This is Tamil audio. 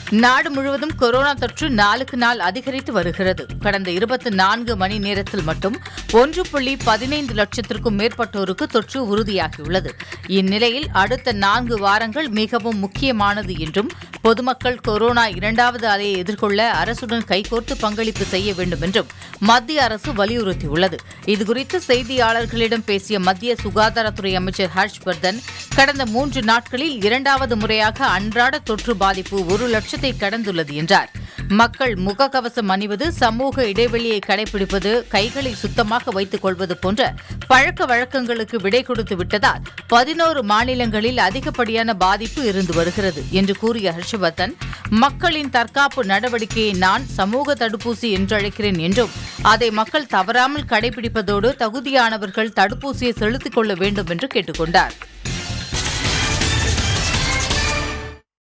நாடு முழுவதும் கொரோனா தொற்று நாளுக்கு நாள் அதிகரித்து வருகிறது கடந்த இருபத்தி நான்கு மணி நேரத்தில் மட்டும் ஒன்று புள்ளி பதினைந்து லட்சத்திற்கும் மேற்பட்டோருக்கு தொற்று உறுதியாகியுள்ளது இந்நிலையில் அடுத்த நான்கு வாரங்கள் மிகவும் முக்கியமானது என்றும் பொதுமக்கள் கொரோனா இரண்டாவது அலையை எதிர்கொள்ள அரசுடன் கைகோர்த்து பங்களிப்பு செய்ய வேண்டும் என்றும் மத்திய அரசு வலியுறுத்தியுள்ளது இதுகுறித்து செய்தியாளர்களிடம் பேசிய மத்திய சுகாதாரத்துறை அமைச்சர் ஹர்ஷ்வர்தன் கடந்த மூன்று நாட்களில் இரண்டாவது முறையாக அன்றாட தொற்று பாதிப்பு ஒரு லட்சத்தை கடந்துள்ளது என்றார் மக்கள் முகக்கவசம் அணிவது சமூக இடைவெளியை கடைபிடிப்பது கைகளை சுத்தமாக வைத்துக் கொள்வது போன்ற பழக்க வழக்கங்களுக்கு விடை கொடுத்து விட்டதால் பதினோரு மாநிலங்களில் அதிகப்படியான பாதிப்பு இருந்து வருகிறது என்று கூறிய ஹர்ஷவர்தன் மக்களின் தற்காப்பு நடவடிக்கையை நான் சமூக தடுப்பூசி என்றழைக்கிறேன் என்றும் அதை மக்கள் தவறாமல் கடைபிடிப்பதோடு தகுதியானவர்கள் தடுப்பூசியை செலுத்திக் கொள்ள வேண்டும் என்று கேட்டுக் கொண்டார்